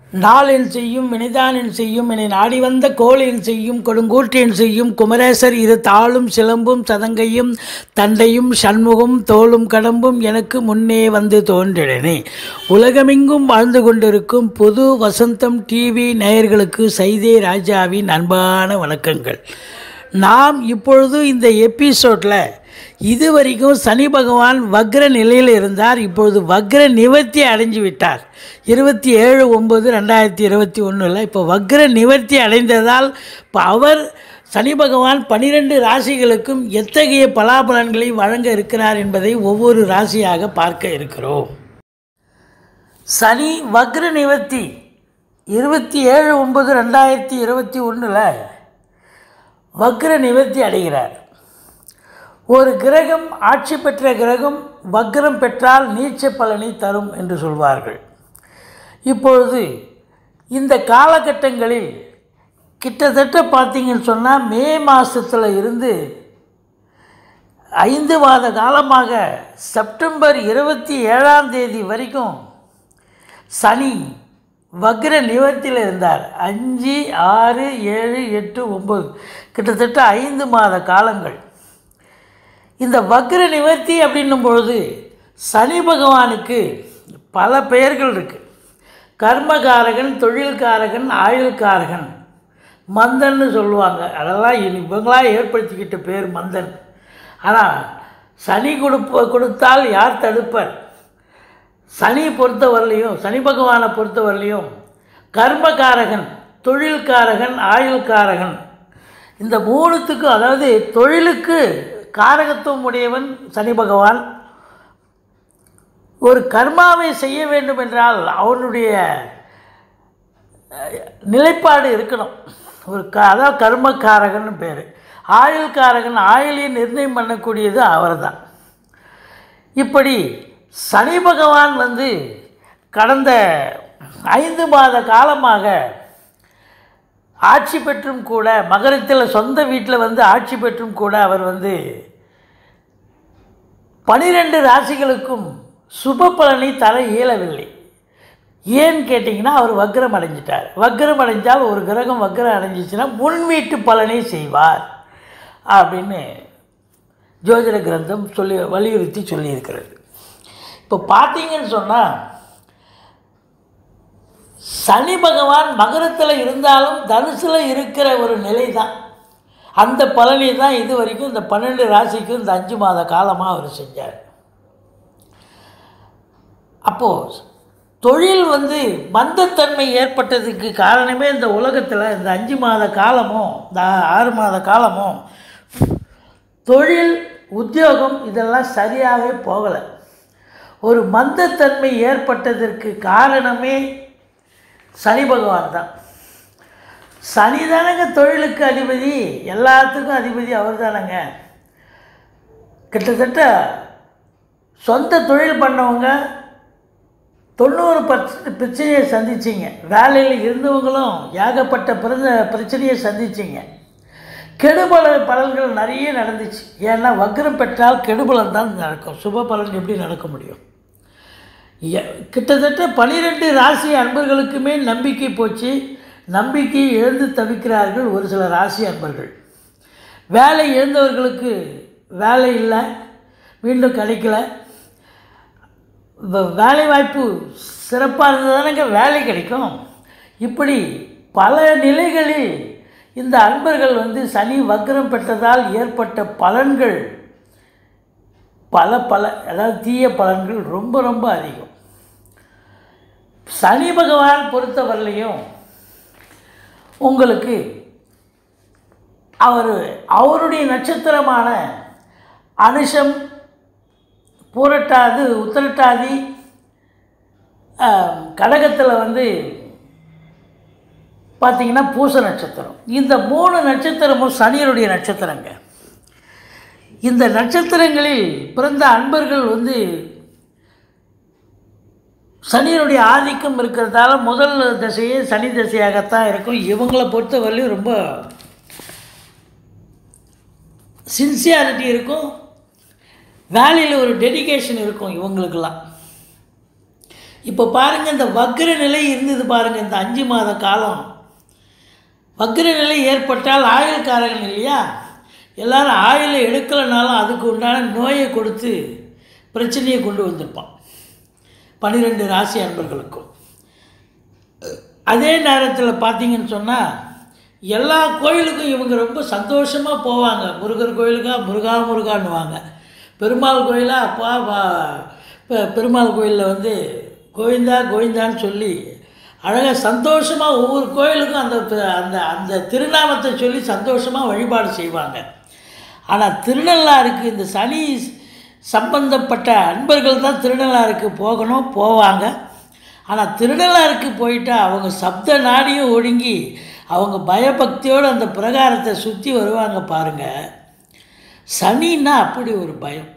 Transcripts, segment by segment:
நாளின் செய்யும் வினைதானின் செய்யும் என நாடி வந்த கோளின் செய்யும் கொடுங்கூற்றின் செய்யும் குமரேசர் இரு தாளும் சிலம்பும் சதங்கையும் தண்டையும் சண்முகம் தோளும் கடம்பும் எனக்கு முன்னே வந்து தோன்றினே உலகமெங்கும் வாழ்ந்து கொண்டிருக்கும் புது வசந்தம் டிவி நேயர்களுக்கு சைதே ராஜாவின் அன்பான வணக்கங்கள் நாம் இப்பொழுது இந்த எபிசோடில் இதுவரைக்கும் சனி பகவான் வக்ர நிலையில் இருந்தார் இப்பொழுது வக்ர நிவர்த்தி அடைஞ்சு விட்டார் இருபத்தி ஏழு ஒம்பது ரெண்டாயிரத்தி இருபத்தி ஒன்றில் இப்போ வக்ர நிவர்த்தி அடைந்ததால் இப்போ அவர் சனி பகவான் பனிரெண்டு ராசிகளுக்கும் எத்தகைய பலாபலன்களை வழங்க இருக்கிறார் என்பதை ஒவ்வொரு ராசியாக பார்க்க இருக்கிறோம் சனி வக்ர நிவர்த்தி இருபத்தி ஏழு ஒம்பது ரெண்டாயிரத்தி இருபத்தி ஒன்றில் வக்ர நிவர்த்தி அடைகிறார் ஒரு கிரகம் ஆட்சி பெற்ற கிரகம் வக்ரம் பெற்றால் நீச்ச பலனை தரும் என்று சொல்வார்கள் இப்பொழுது இந்த காலகட்டங்களில் கிட்டத்தட்ட பார்த்தீங்கன்னு சொன்னால் மே மாதத்தில் இருந்து ஐந்து மாத காலமாக செப்டம்பர் இருபத்தி ஏழாம் தேதி வரைக்கும் சனி வக்ர நிவர்த்தியில் இருந்தார் அஞ்சு ஆறு ஏழு எட்டு ஒம்பது கிட்டத்தட்ட ஐந்து மாத காலங்கள் இந்த வக்ர நிவர்த்தி அப்படின்னும் பொழுது சனி பகவானுக்கு பல பெயர்கள் இருக்குது கர்மகாரகன் தொழில்காரகன் ஆயுள்காரகன் மந்தன்னு சொல்லுவாங்க அதெல்லாம் இனி இவங்களாக ஏற்படுத்திக்கிட்ட பேர் மந்தன் ஆனால் சனி கொடுப்ப கொடுத்தால் யார் தடுப்பர் சனி பொறுத்தவரையிலையும் சனி பகவானை பொறுத்தவரையிலையும் கர்மகாரகன் தொழில்காரகன் ஆயுள்காரகன் இந்த மூணுத்துக்கும் அதாவது தொழிலுக்கு காரகத்துவம் உடையவன் சனி பகவான் ஒரு கர்மாவை செய்ய வேண்டும் என்றால் அவனுடைய நிலைப்பாடு இருக்கணும் ஒரு க அதாவது கர்மக்காரகன் பேர் ஆயுள்காரகன் ஆயுளையை நிர்ணயம் பண்ணக்கூடியது அவர் தான் இப்படி சனி பகவான் வந்து கடந்த ஐந்து மாத காலமாக ஆட்சி பெற்றும் கூட மகரத்தில் சொந்த வீட்டில் வந்து ஆட்சி பெற்றும் கூட அவர் வந்து பனிரெண்டு ராசிகளுக்கும் சுப பலனை தர இயலவில்லை ஏன்னு கேட்டிங்கன்னா அவர் வக்ரம் அடைஞ்சிட்டார் வக்ரம் அடைஞ்சால் ஒரு கிரகம் வக்ரம் அடைஞ்சிச்சுன்னா முன் வீட்டு பலனை செய்வார் அப்படின்னு ஜோதிட கிரந்தம் சொல்லி வலியுறுத்தி சொல்லியிருக்கிறது இப்போ பார்த்தீங்கன்னு சொன்னால் சனி பகவான் மகரத்தில் இருந்தாலும் தனுசில் இருக்கிற ஒரு நிலை தான் அந்த பலனை தான் இது வரைக்கும் இந்த பன்னெண்டு ராசிக்கும் இந்த அஞ்சு மாத காலமாக அவர் செஞ்சார் அப்போது தொழில் வந்து மந்தத்தன்மை ஏற்பட்டதுக்கு காரணமே இந்த உலகத்தில் இந்த அஞ்சு மாத காலமும் இந்த ஆறு மாத காலமும் தொழில் உத்தியோகம் இதெல்லாம் சரியாகவே போகலை ஒரு மந்தத்தன்மை ஏற்பட்டதற்கு காரணமே சனி பகவான் தான் சனி தானங்க தொழிலுக்கு அதிபதி எல்லாத்துக்கும் அதிபதி அவர் தானங்க கிட்டத்தட்ட சொந்த தொழில் பண்ணவங்க தொண்ணூறு பர்சன்ட் பிரச்சனையை சந்திச்சிங்க வேலையில் இருந்தவங்களும் ஏகப்பட்ட பிறந்த பிரச்சனையை சந்திச்சிங்க கெடுபல பலன்கள் நிறைய நடந்துச்சு ஏன்னா வக்ரம் பெற்றால் கெடுபலன் தான் நடக்கும் சுப பலன் எப்படி நடக்க முடியும் கிட்டத்தட்ட பனிரெண்டு ராசி அன்பர்களுக்குமே நம்பிக்கை போச்சு நம்பிக்கை இழந்து தவிக்கிறார்கள் ஒரு சில ராசி அன்பர்கள் வேலை இழந்தவர்களுக்கு வேலை இல்லை மீண்டும் கிடைக்கல வேலை வாய்ப்பு சிறப்பாக இருந்ததானங்க வேலை கிடைக்கும் இப்படி பல நிலைகளில் இந்த அன்பர்கள் வந்து சனி வக்ரம் பெற்றதால் ஏற்பட்ட பலன்கள் பல பல அதாவது தீய பலன்கள் ரொம்ப ரொம்ப அதிகம் சனி பகவான் பொறுத்தவரையிலையும் உங்களுக்கு அவர் அவருடைய நட்சத்திரமான அனுஷம் பூரட்டாது உத்திரட்டாதி கடகத்தில் வந்து பார்த்திங்கன்னா பூச நட்சத்திரம் இந்த மூணு நட்சத்திரமும் சனியனுடைய நட்சத்திரங்க இந்த நட்சத்திரங்களில் பிறந்த அன்பர்கள் வந்து சனியனுடைய ஆதிக்கம் இருக்கிறதால முதல் திசையே சனி திசையாகத்தான் இருக்கும் இவங்களை பொறுத்தவரையிலும் ரொம்ப சின்சியாரிட்டி இருக்கும் வேலையில் ஒரு டெடிகேஷன் இருக்கும் இவங்களுக்கெல்லாம் இப்போ பாருங்கள் இந்த வக்ர நிலை இருந்தது பாருங்கள் இந்த அஞ்சு மாத காலம் வக்ர நிலை ஏற்பட்டால் ஆயுள் காரகன் இல்லையா எல்லாரும் ஆயுளை எடுக்கலைனாலும் அதுக்கு உண்டான நோயை கொடுத்து பிரச்சனையை கொண்டு வந்திருப்பான் பன்னிரெண்டு ராசி அன்பர்களுக்கும் அதே நேரத்தில் பார்த்தீங்கன்னு சொன்னால் எல்லா கோயிலுக்கும் இவங்க ரொம்ப சந்தோஷமாக போவாங்க முருகர் கோயிலுக்கா முருகா முருகான்னுவாங்க பெருமாள் கோயிலா அப்பா வா பெ- பெருமாள் கோயிலில் வந்து கோவிந்தா கோவிந்தான்னு சொல்லி அழகாக சந்தோஷமாக ஒவ்வொரு கோயிலுக்கும் அந்த த- அந்த அந்த திருநாமத்தை சொல்லி சந்தோஷமாக வழிபாடு செய்வாங்க ஆனால் திருநள்ளாருக்கு இந்த சனி சம்பந்தப்பட்ட அன்பர்கள் தான் திருநள்ளாருக்கு போகணும் போவாங்க ஆனால் திருநள்ளாருக்கு போயிட்டா அவங்க சப்த நாடியும் ஒடுங்கி அவங்க பயபக்தியோடு அந்த பிரகாரத்தை சுற்றி வருவாங்க பாருங்கள் சனின்னா அப்படி ஒரு பயம்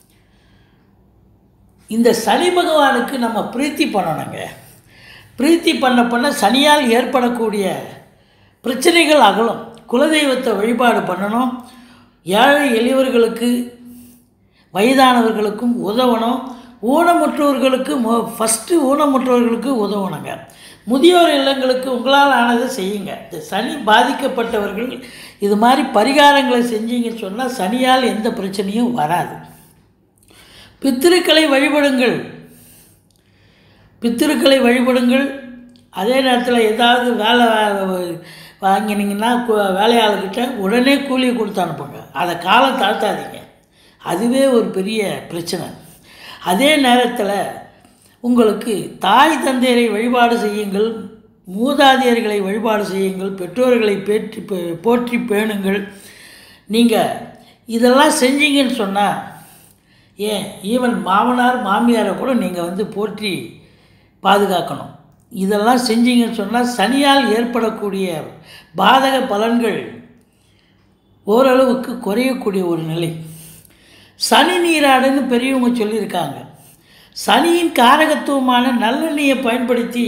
இந்த சனி பகவானுக்கு நம்ம பிரீத்தி பண்ணணுங்க பிரீத்தி பண்ண பண்ண சனியால் ஏற்படக்கூடிய பிரச்சனைகள் அகலும் குலதெய்வத்தை வழிபாடு பண்ணணும் ஏழை எளியவர்களுக்கு வயதானவர்களுக்கும் உதவணும் ஊனமுற்றோர்களுக்கு மொ ஃபஸ்ட்டு ஊனமுற்றோர்களுக்கு உதவணுங்க முதியோர் இல்லங்களுக்கு உங்களால் ஆனதை செய்யுங்க இந்த சனி பாதிக்கப்பட்டவர்கள் இது மாதிரி பரிகாரங்களை செஞ்சீங்கன்னு சொன்னால் சனியால் எந்த பிரச்சனையும் வராது பித்திருக்களை வழிபடுங்கள் பித்திருக்களை வழிபடுங்கள் அதே நேரத்தில் ஏதாவது வேலை வா- வாங்கினீங்கன்னா கு- வேலையாளுக்கிட்ட உடனே கூலி கொடுத்து அனுப்புங்க அதை காலம் தாழ்த்தாதீங்க அதுவே ஒரு பெரிய பிரச்சனை அதே நேரத்தில் உங்களுக்கு தாய் தந்தையரை வழிபாடு செய்யுங்கள் மூதாதையர்களை வழிபாடு செய்யுங்கள் பெற்றோர்களை பேற்றி பே- போற்றி பேணுங்கள் நீங்கள் இதெல்லாம் செஞ்சீங்கன்னு சொன்னால் ஏன் ஈவன் மாமனார் மாமியாரை கூட நீங்கள் வந்து போற்றி பாதுகாக்கணும் இதெல்லாம் செஞ்சீங்கன்னு சொன்னால் சனியால் ஏற்படக்கூடிய பாதக பலன்கள் ஓரளவுக்கு குறையக்கூடிய ஒரு நிலை சனி நீராடுன்னு பெரியவங்க சொல்லியிருக்காங்க சனியின் காரகத்துவமான நல்லெண்ணெயை பயன்படுத்தி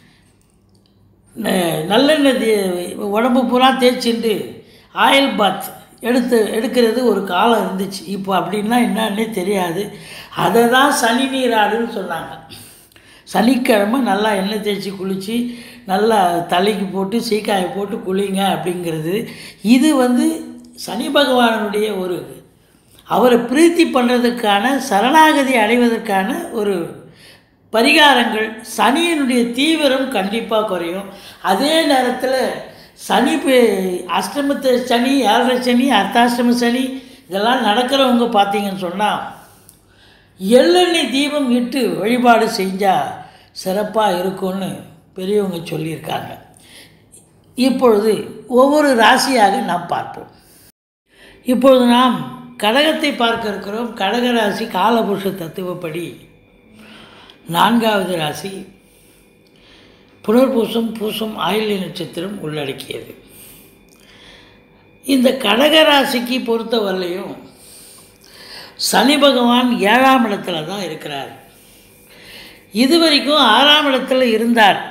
ந- நல்லெண்ணெய் தே- உடம்பு பூரா தேய்ச்சிட்டு ஆயில் பாத் எடுத்து எடுக்கிறது ஒரு காலம் இருந்துச்சு இப்போ அப்படின்னா என்னன்னே தெரியாது அதை தான் சனி நீராடுன்னு சொன்னாங்க சனிக்கிழமை நல்லா எண்ணெய் தேய்ச்சி குளித்து நல்லா தலைக்கு போட்டு சீக்காயை போட்டு குளிங்க அப்படிங்கிறது இது வந்து சனி பகவானுடைய ஒரு அவரை பிரீத்தி பண்ணுறதுக்கான சரணாகதி அடைவதற்கான ஒரு பரிகாரங்கள் சனியினுடைய தீவிரம் கண்டிப்பாக குறையும் அதே நேரத்தில் சனி பே- அஷ்டமத்து சனி ஏழரை சனி அர்த்தாஷ்டம சனி இதெல்லாம் நடக்கிறவங்க பார்த்தீங்கன்னு சொன்னால் எள்ளெண்ணெய் தீபம் இட்டு வழிபாடு செஞ்சால் சிறப்பாக இருக்கும்னு பெரியவங்க சொல்லியிருக்காங்க இப்பொழுது ஒவ்வொரு ராசியாக நாம் பார்ப்போம் இப்பொழுது நாம் கடகத்தை பார்க்க இருக்கிறோம் கடக ராசி காலபுருஷ தத்துவப்படி நான்காவது ராசி புனர்பூசம் பூசம் ஆயில்ய நட்சத்திரம் உள்ளடக்கியது இந்த கடக ராசிக்கு பொறுத்தவரையிலையும் சனி பகவான் ஏழாம் இடத்துல தான் இருக்கிறார் இதுவரைக்கும் ஆறாம் இடத்துல இருந்தார்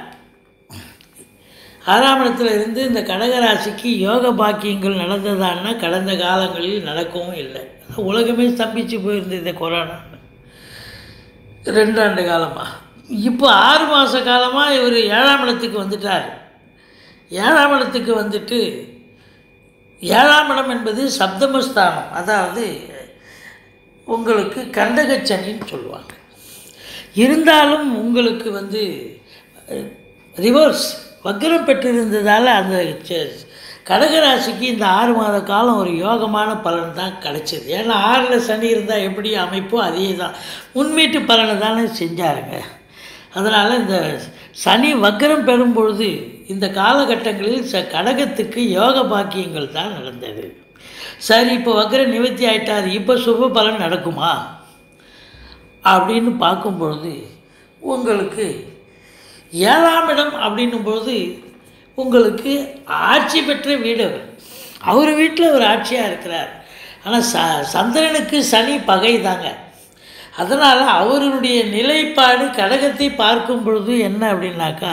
ஆறாம் இடத்துல இருந்து இந்த கடகராசிக்கு யோக பாக்கியங்கள் நடந்ததான்னா கடந்த காலங்களில் நடக்கவும் இல்லை உலகமே ஸ்தம்பிச்சு போயிருந்தது இந்த கொரோனா ரெண்டாண்டு காலமாக இப்போ ஆறு மாத காலமாக இவர் ஏழாம் இடத்துக்கு வந்துட்டார் ஏழாம் இடத்துக்கு வந்துட்டு ஏழாம் இடம் என்பது சப்தமஸ்தானம் அதாவது உங்களுக்கு கண்டகச்சனின்னு சொல்லுவாங்க இருந்தாலும் உங்களுக்கு வந்து ரிவர்ஸ் வக்ரம் பெற்றிருந்ததால் அந்த ச- கடகராசிக்கு இந்த ஆறு மாத காலம் ஒரு யோகமான பலன் தான் கிடைச்சது ஏன்னா ஆறில் சனி இருந்தால் எப்படி அமைப்போ அதே தான் முன்மீட்டு பலனை தானே செஞ்சாருங்க அதனால் இந்த சனி வக்ரம் பெறும் பொழுது இந்த காலகட்டங்களில் ச கடகத்துக்கு யோக பாக்கியங்கள் தான் நடந்தது சரி இப்போ வக்ர நிவர்த்தி ஆயிட்டார் இப்போ சுப பலன் நடக்குமா அப்படின்னு பார்க்கும்பொழுது உங்களுக்கு ஏழாம் இடம் அப்படின்னும் பொழுது உங்களுக்கு ஆட்சி பெற்ற வீடு அவர் அவர் வீட்டில் ஒரு ஆட்சியாக இருக்கிறார் ஆனால் ச சந்திரனுக்கு சனி பகை தாங்க அதனால் அவருடைய நிலைப்பாடு கடகத்தை பார்க்கும் பொழுது என்ன அப்படின்னாக்கா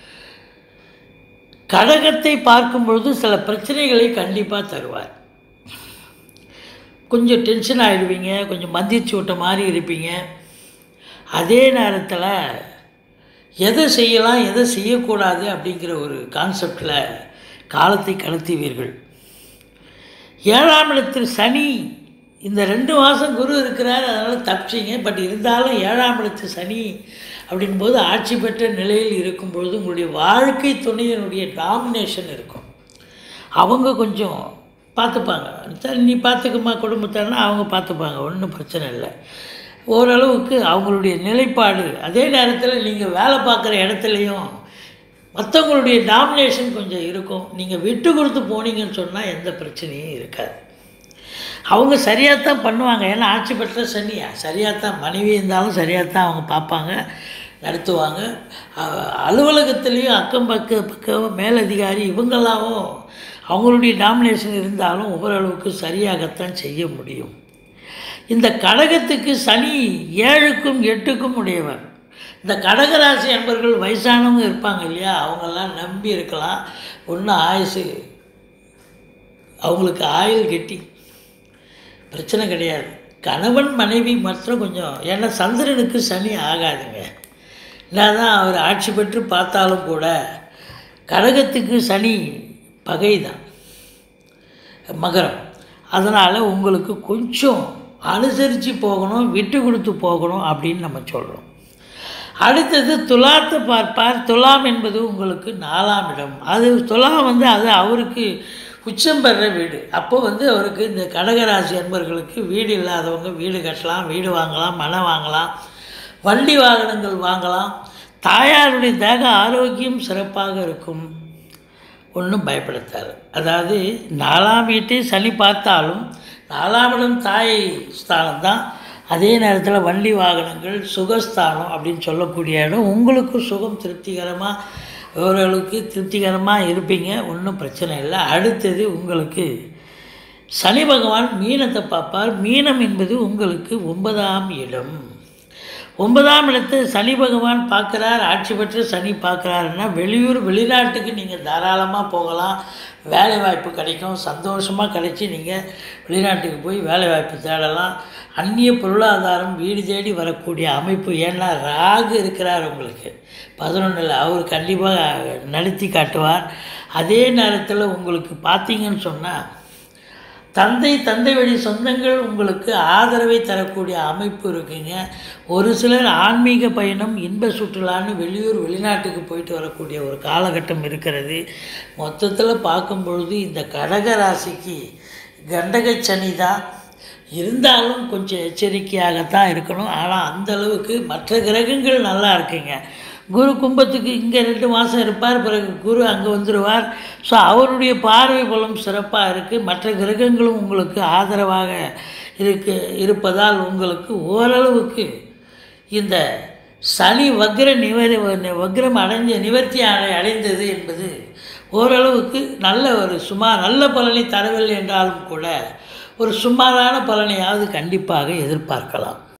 கடகத்தை பார்க்கும் பொழுது சில பிரச்சனைகளை கண்டிப்பாக தருவார் கொஞ்சம் டென்ஷன் ஆகிடுவீங்க கொஞ்சம் மந்திரிச்சு விட்ட மாதிரி இருப்பீங்க அதே நேரத்தில் எதை செய்யலாம் எதை செய்யக்கூடாது அப்படிங்கிற ஒரு கான்செப்டில் காலத்தை கடத்துவீர்கள் ஏழாம் இடத்தில் சனி இந்த ரெண்டு மாதம் குரு இருக்கிறார் அதனால் தப்பிச்சிங்க பட் இருந்தாலும் ஏழாம் இடத்து சனி அப்படின்போது ஆட்சி பெற்ற நிலையில் இருக்கும்பொழுது உங்களுடைய வாழ்க்கை துணையினுடைய டாமினேஷன் இருக்கும் அவங்க கொஞ்சம் பார்த்துப்பாங்க சரி நீ பார்த்துக்குமா குடும்பத்தைன்னா அவங்க பார்த்துப்பாங்க ஒன்றும் பிரச்சனை இல்லை ஓரளவுக்கு அவங்களுடைய நிலைப்பாடு அதே நேரத்தில் நீங்கள் வேலை பார்க்குற இடத்துலையும் மற்றவங்களுடைய டாமினேஷன் கொஞ்சம் இருக்கும் நீங்கள் விட்டு கொடுத்து போனீங்கன்னு சொன்னால் எந்த பிரச்சனையும் இருக்காது அவங்க சரியாக தான் பண்ணுவாங்க ஏன்னா ஆட்சி பெற்ற சனியா சரியாக தான் மனைவி இருந்தாலும் சரியாக தான் அவங்க பார்ப்பாங்க நடத்துவாங்க அ- அலுவலகத்துலேயும் அக்கம் பக்க பக்கம் மேலதிகாரி இவங்கெல்லாமும் அவங்களுடைய டாமினேஷன் இருந்தாலும் ஓரளவுக்கு சரியாகத்தான் செய்ய முடியும் இந்த கடகத்துக்கு சனி ஏழுக்கும் எட்டுக்கும் உடையவர் இந்த கடகராசி அன்பர்கள் வயசானவங்க இருப்பாங்க இல்லையா அவங்கெல்லாம் நம்பி இருக்கலாம் ஒன்றும் ஆயுசு அவங்களுக்கு ஆயுள் கெட்டி பிரச்சனை கிடையாது கணவன் மனைவி மாத்திரம் கொஞ்சம் ஏன்னா சந்திரனுக்கு சனி ஆகாதுங்க என்னதான் அவர் ஆட்சி பெற்று பார்த்தாலும் கூட கடகத்துக்கு சனி பகை தான் மகரம் அதனால் உங்களுக்கு கொஞ்சம் அனுசரித்து போகணும் விட்டு கொடுத்து போகணும் அப்படின்னு நம்ம சொல்கிறோம் அடுத்தது துலாத்தை பார்ப்பார் துலாம் என்பது உங்களுக்கு நாலாம் இடம் அது துலாம் வந்து அது அவருக்கு உச்சம் பெற வீடு அப்போ வந்து அவருக்கு இந்த கடகராசி அன்பர்களுக்கு வீடு இல்லாதவங்க வீடு கட்டலாம் வீடு வாங்கலாம் மனை வாங்கலாம் வண்டி வாகனங்கள் வாங்கலாம் தாயாருடைய தேக ஆரோக்கியம் சிறப்பாக இருக்கும் ஒன்றும் பயப்படுத்தாரு அதாவது நாலாம் வீட்டை சனி பார்த்தாலும் நாலாம் இடம் தாய் ஸ்தானம் தான் அதே நேரத்தில் வண்டி வாகனங்கள் சுகஸ்தானம் அப்படின்னு சொல்லக்கூடிய இடம் உங்களுக்கு சுகம் திருப்திகரமாக ஓரளவுக்கு திருப்திகரமாக இருப்பீங்க ஒன்றும் பிரச்சனை இல்லை அடுத்தது உங்களுக்கு சனி பகவான் மீனத்தை பார்ப்பார் மீனம் என்பது உங்களுக்கு ஒன்பதாம் இடம் ஒன்பதாம் இடத்தை சனி பகவான் பார்க்குறார் ஆட்சி பெற்று சனி பார்க்குறாருன்னா வெளியூர் வெளிநாட்டுக்கு நீங்கள் தாராளமாக போகலாம் வேலை வாய்ப்பு கிடைக்கும் சந்தோஷமாக கிடைச்சி நீங்கள் வெளிநாட்டுக்கு போய் வேலை வாய்ப்பு தேடலாம் அந்நிய பொருளாதாரம் வீடு தேடி வரக்கூடிய அமைப்பு ஏன்னா ராகு இருக்கிறார் உங்களுக்கு பதினொன்றில் அவர் கண்டிப்பாக நடத்தி காட்டுவார் அதே நேரத்தில் உங்களுக்கு பார்த்தீங்கன்னு சொன்னால் தந்தை தந்தை வழி சொந்தங்கள் உங்களுக்கு ஆதரவை தரக்கூடிய அமைப்பு இருக்குங்க ஒரு சிலர் ஆன்மீக பயணம் இன்ப சுற்றுலான்னு வெளியூர் வெளிநாட்டுக்கு போயிட்டு வரக்கூடிய ஒரு காலகட்டம் இருக்கிறது மொத்தத்தில் பார்க்கும் பொழுது இந்த கடக ராசிக்கு கண்டக சனி தான் இருந்தாலும் கொஞ்சம் எச்சரிக்கையாகத்தான் இருக்கணும் ஆனால் அந்த அளவுக்கு மற்ற கிரகங்கள் நல்லா இருக்குங்க குரு கும்பத்துக்கு இங்கே ரெண்டு மாதம் இருப்பார் பிறகு குரு அங்கே வந்துடுவார் ஸோ அவருடைய பார்வை பலம் சிறப்பாக இருக்குது மற்ற கிரகங்களும் உங்களுக்கு ஆதரவாக இருக்கு இருப்பதால் உங்களுக்கு ஓரளவுக்கு இந்த சனி வக்ர நிவரி வக்ரம் அடைஞ்ச நிவர்த்தி அடை அடைந்தது என்பது ஓரளவுக்கு நல்ல ஒரு சுமார் நல்ல பலனை தரவில்லை என்றாலும் கூட ஒரு சுமாரான பலனையாவது கண்டிப்பாக எதிர்பார்க்கலாம்